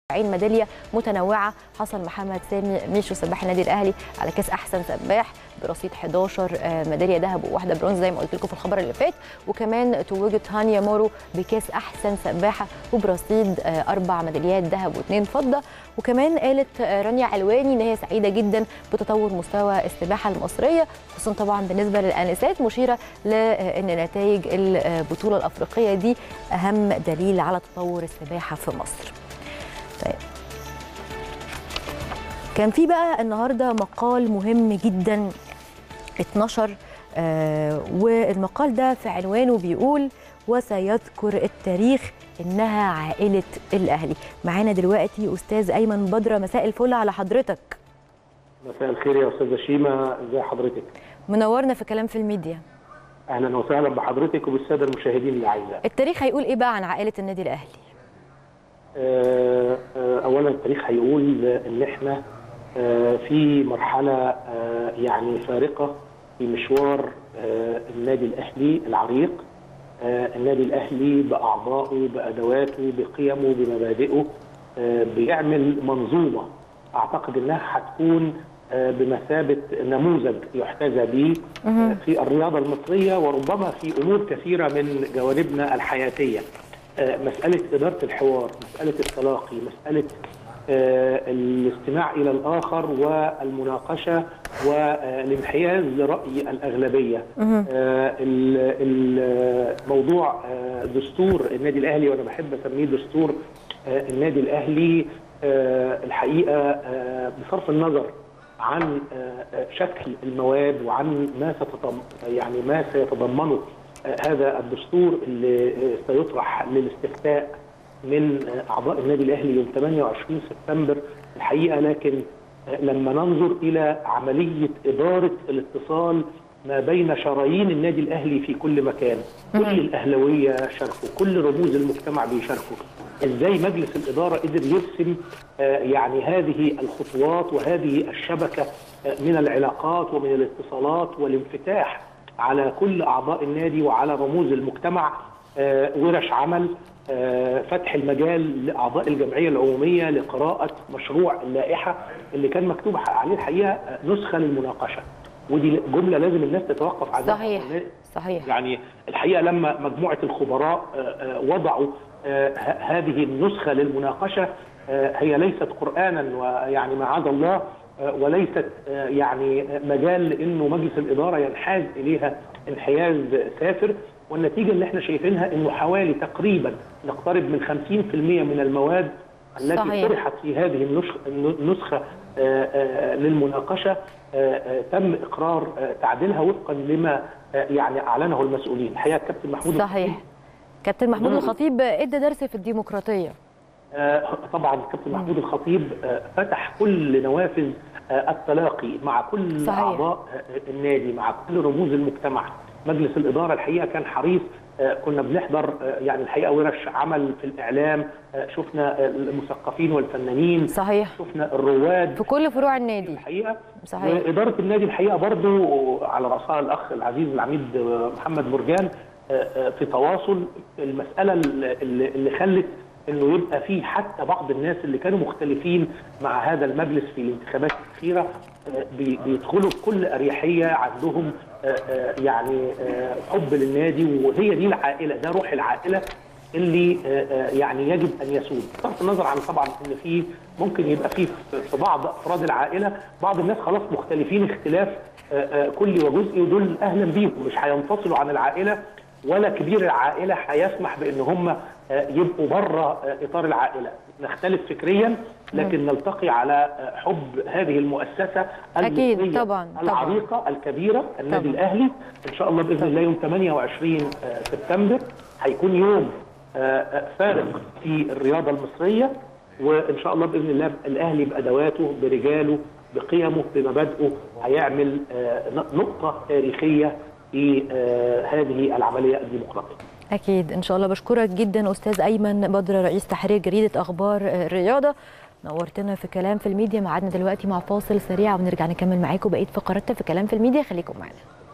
40 ميداليه متنوعه حصل محمد سامي ميشو سباح النادي الاهلي على كاس احسن سباح برصيد 11 ميداليه ذهب وواحده برونز زي ما قلت لكم في الخبر اللي فات وكمان توجت هانيا مورو بكاس احسن سباحه وبرصيد اربع ميداليات ذهب واثنين فضه وكمان قالت رانيا علواني ان هي سعيده جدا بتطور مستوى السباحه المصريه خصوصا طبعا بالنسبه للانسات مشيره لان نتائج البطوله الافريقيه دي اهم دليل على تطور السباحه في مصر. طيب كان في بقى النهارده مقال مهم جدا اتنشر آه والمقال ده في عنوانه بيقول وسيذكر التاريخ انها عائله الاهلي معانا دلوقتي استاذ ايمن بدره مساء الفل على حضرتك مساء الخير يا استاذه شيماء ازي حضرتك منورنا في كلام في الميديا اهلا وسهلا بحضرتك وبالساده المشاهدين الاعزاء التاريخ هيقول ايه بقى عن عائله النادي الاهلي آه اولا التاريخ هيقول ان احنا آه في مرحله آه يعني فارقه في مشوار النادي الاهلي العريق النادي الاهلي باعضائه بادواته بقيمه بمبادئه بيعمل منظومه اعتقد انها هتكون بمثابه نموذج يحتذى به في الرياضه المصريه وربما في امور كثيره من جوانبنا الحياتيه مسألة إدارة الحوار مسألة التلاقي مسألة الاستماع إلى الآخر والمناقشة والانحياز لرأي الأغلبية الموضوع دستور النادي الأهلي وأنا بحب أسميه دستور النادي الأهلي الحقيقة بصرف النظر عن شكل المواد وعن ما يعني ما سيتضمنه هذا الدستور اللي سيطرح للاستفتاء من اعضاء النادي الاهلي يوم 28 سبتمبر الحقيقه لكن لما ننظر الى عمليه اداره الاتصال ما بين شرايين النادي الاهلي في كل مكان كل الاهلاويه شاركوا كل رموز المجتمع بيشاركوا ازاي مجلس الاداره قدر يرسم يعني هذه الخطوات وهذه الشبكه من العلاقات ومن الاتصالات والانفتاح على كل اعضاء النادي وعلى رموز المجتمع ورش عمل فتح المجال لاعضاء الجمعيه العموميه لقراءه مشروع اللائحه اللي كان مكتوب عليه الحقيقه نسخه للمناقشه ودي جمله لازم الناس تتوقف عنها صحيح صحيح يعني الحقيقه لما مجموعه الخبراء وضعوا هذه النسخه للمناقشه هي ليست قرانا ويعني معاذ الله وليست يعني مجال لانه مجلس الاداره ينحاز اليها انحياز سافر والنتيجه اللي احنا شايفينها انه حوالي تقريبا نقترب من 50% من المواد التي صحيح. طرحت في هذه النسخه للمناقشه تم اقرار تعديلها وفقا لما يعني اعلنه المسؤولين الحقيقه الكابتن محمود صحيح كابتن محمود الخطيب ادى درس في الديمقراطيه طبعا الكابتن محمود الخطيب فتح كل نوافذ التلاقي مع كل صحيح. اعضاء النادي مع كل رموز المجتمع مجلس الاداره الحقيقه كان حريص كنا بنحضر يعني الحقيقه ورش عمل في الاعلام شفنا المثقفين والفنانين صحيح شفنا الرواد في كل فروع النادي الحقيقه صحيح واداره النادي الحقيقه برضو على راسها الاخ العزيز العميد محمد مرجان في تواصل المساله اللي خلت انه يبقى في حتى بعض الناس اللي كانوا مختلفين مع هذا المجلس في الانتخابات الاخيره بيدخلوا بكل اريحيه عندهم يعني حب للنادي وهي دي العائله ده روح العائله اللي يعني يجب ان يسود بصرف النظر عن طبعا ان في ممكن يبقى في في بعض افراد العائله بعض الناس خلاص مختلفين اختلاف كلي وجزئي ودول اهلا بيهم مش هينفصلوا عن العائله ولا كبير العائله هيسمح بان هم يبقوا بره اطار العائله نختلف فكريا لكن نلتقي على حب هذه المؤسسه اكيد طبعا العريقه طبعا. الكبيره النادي طبعا. الاهلي ان شاء الله باذن الله يوم 28 سبتمبر هيكون يوم فارق في الرياضه المصريه وان شاء الله باذن الله الاهلي بادواته برجاله بقيمه بمبادئه هيعمل نقطه تاريخيه في هذه العمليه الديمقراطيه. اكيد ان شاء الله بشكرك جدا استاذ ايمن بدر رئيس تحرير جريده اخبار الرياضه نورتنا في كلام في الميديا معادنا دلوقتي مع فاصل سريع ونرجع نكمل معاكم بقيه فقراتنا في كلام في الميديا خليكم معانا